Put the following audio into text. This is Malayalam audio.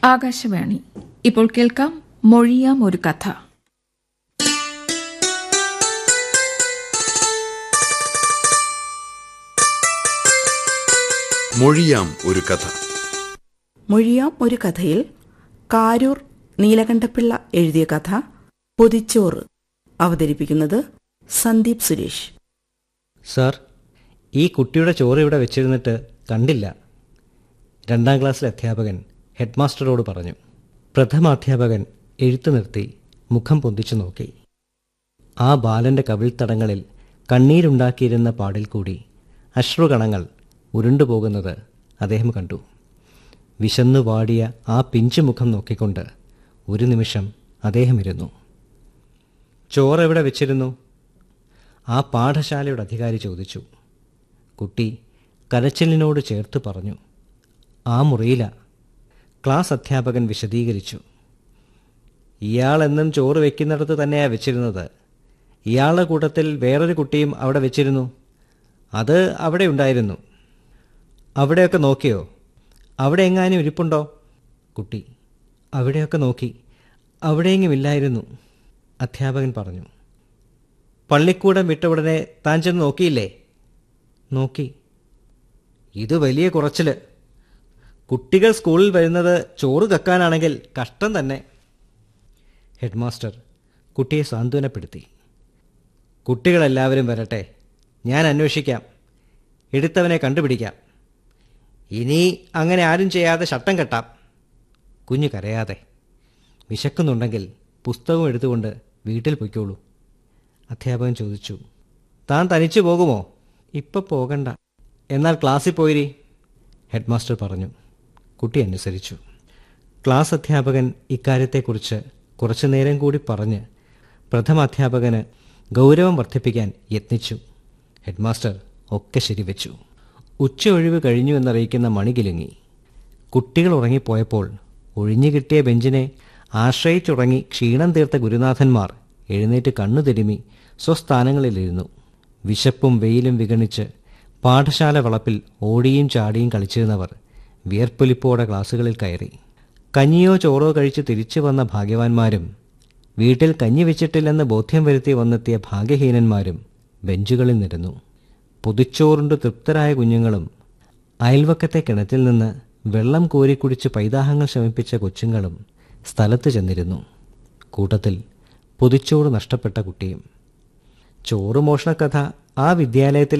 ആകാശവാണി ഇപ്പോൾ കേൾക്കാം മൊഴിയാം ഒരു കഥ മൊഴിയാം ഒരു കഥ മൊഴിയാം ഒരു കഥയിൽ കാരൂർ നീലകണ്ഠപിള്ള എഴുതിയ കഥ പൊതിച്ചോറ് അവതരിപ്പിക്കുന്നത് സന്ദീപ് സുരേഷ് സാർ ഈ കുട്ടിയുടെ ചോറ് ഇവിടെ വെച്ചിരുന്നിട്ട് കണ്ടില്ല രണ്ടാം ക്ലാസ്സിലെ അധ്യാപകൻ ഹെഡ് മാസ്റ്ററോട് പറഞ്ഞു പ്രഥമാധ്യാപകൻ എഴുത്തു നിർത്തി മുഖം പൊന്തിച്ചു നോക്കി ആ ബാലന്റെ കവിൾത്തടങ്ങളിൽ കണ്ണീരുണ്ടാക്കിയിരുന്ന പാടിൽ കൂടി അശ്രുകണങ്ങൾ ഉരുണ്ടുപോകുന്നത് അദ്ദേഹം കണ്ടു വിശന്നു വാടിയ ആ പിഞ്ചു മുഖം നോക്കിക്കൊണ്ട് ഒരു നിമിഷം അദ്ദേഹം ഇരുന്നു ചോറ് എവിടെ വെച്ചിരുന്നു ആ പാഠശാലയുടെ അധികാരി ചോദിച്ചു കുട്ടി കരച്ചിലിനോട് ചേർത്ത് പറഞ്ഞു ആ മുറിയില ക്ലാസ് അധ്യാപകൻ വിശദീകരിച്ചു ഇയാൾ എന്നും ചോറ് വെക്കുന്നിടത്ത് തന്നെയാ വെച്ചിരുന്നത് ഇയാളുടെ കൂട്ടത്തിൽ വേറൊരു കുട്ടിയും അവിടെ വെച്ചിരുന്നു അത് അവിടെ ഉണ്ടായിരുന്നു അവിടെയൊക്കെ നോക്കിയോ അവിടെ എങ്ങാനും ഇരിപ്പുണ്ടോ കുട്ടി അവിടെയൊക്കെ നോക്കി അവിടെയെങ്കിലും ഇല്ലായിരുന്നു അധ്യാപകൻ പറഞ്ഞു പള്ളിക്കൂടം വിട്ട ഉടനെ താൻ ചെന്ന് നോക്കിയില്ലേ നോക്കി ഇത് വലിയ കുറച്ചില് കുട്ടികൾ സ്കൂളിൽ വരുന്നത് ചോറ് കക്കാനാണെങ്കിൽ കഷ്ടം തന്നെ ഹെഡ് മാസ്റ്റർ കുട്ടിയെ സാന്ത്വനപ്പെടുത്തി കുട്ടികളെല്ലാവരും വരട്ടെ ഞാൻ അന്വേഷിക്കാം എടുത്തവനെ കണ്ടുപിടിക്കാം ഇനി അങ്ങനെ ആരും ചെയ്യാതെ ശട്ടം കെട്ടാം കുഞ്ഞ് കരയാതെ വിശക്കുന്നുണ്ടെങ്കിൽ പുസ്തകം എടുത്തുകൊണ്ട് വീട്ടിൽ പൊയ്ക്കോളൂ അധ്യാപകൻ ചോദിച്ചു താൻ തനിച്ചു പോകുമോ ഇപ്പം പോകണ്ട എന്നാൽ ക്ലാസ്സിൽ പോയിരി ഹെഡ് മാസ്റ്റർ പറഞ്ഞു കുട്ടി അനുസരിച്ചു ക്ലാസ് അധ്യാപകൻ ഇക്കാര്യത്തെക്കുറിച്ച് കുറച്ചു നേരം കൂടി പറഞ്ഞ് പ്രഥമാധ്യാപകന് ഗൗരവം വർദ്ധിപ്പിക്കാൻ യത്നിച്ചു ഹെഡ് മാസ്റ്റർ ഒക്കെ ശരിവെച്ചു ഉച്ച ഒഴിവ് കഴിഞ്ഞു എന്നറിയിക്കുന്ന മണി കിലുങ്ങി കുട്ടികൾ ഉറങ്ങിപ്പോയപ്പോൾ ഒഴിഞ്ഞു കിട്ടിയ ബെഞ്ചിനെ ആശ്രയിച്ചുറങ്ങി ക്ഷീണം തീർത്ത ഗുരുനാഥന്മാർ എഴുന്നേറ്റ് കണ്ണു തിരുമി സ്വസ്ഥാനങ്ങളിലിരുന്നു വിശപ്പും വെയിലും വിഗണിച്ച് പാഠശാല വളപ്പിൽ ഓടിയും ചാടിയും കളിച്ചിരുന്നവർ വിയർപ്പൊലിപ്പോടെ ക്ലാസ്സുകളിൽ കയറി കഞ്ഞിയോ ചോറോ കഴിച്ച് തിരിച്ചു വന്ന ഭാഗ്യവാന്മാരും വീട്ടിൽ കഞ്ഞി വെച്ചിട്ടില്ലെന്ന് ബോധ്യം വരുത്തി വന്നെത്തിയ ഭാഗ്യഹീനന്മാരും ബെഞ്ചുകളിൽ നിരന്നു പൊതിച്ചോറുണ്ട് തൃപ്തരായ കുഞ്ഞുങ്ങളും അയൽവക്കത്തെ കിണറ്റിൽ നിന്ന് വെള്ളം കോരിക്കുടിച്ച് പൈതാഹങ്ങൾ ശമിപ്പിച്ച കൊച്ചുങ്ങളും സ്ഥലത്ത് ചെന്നിരുന്നു കൂട്ടത്തിൽ പൊതിച്ചോറ് നഷ്ടപ്പെട്ട കുട്ടിയും ചോറ് മോഷണക്കഥ ആ വിദ്യാലയത്തിൽ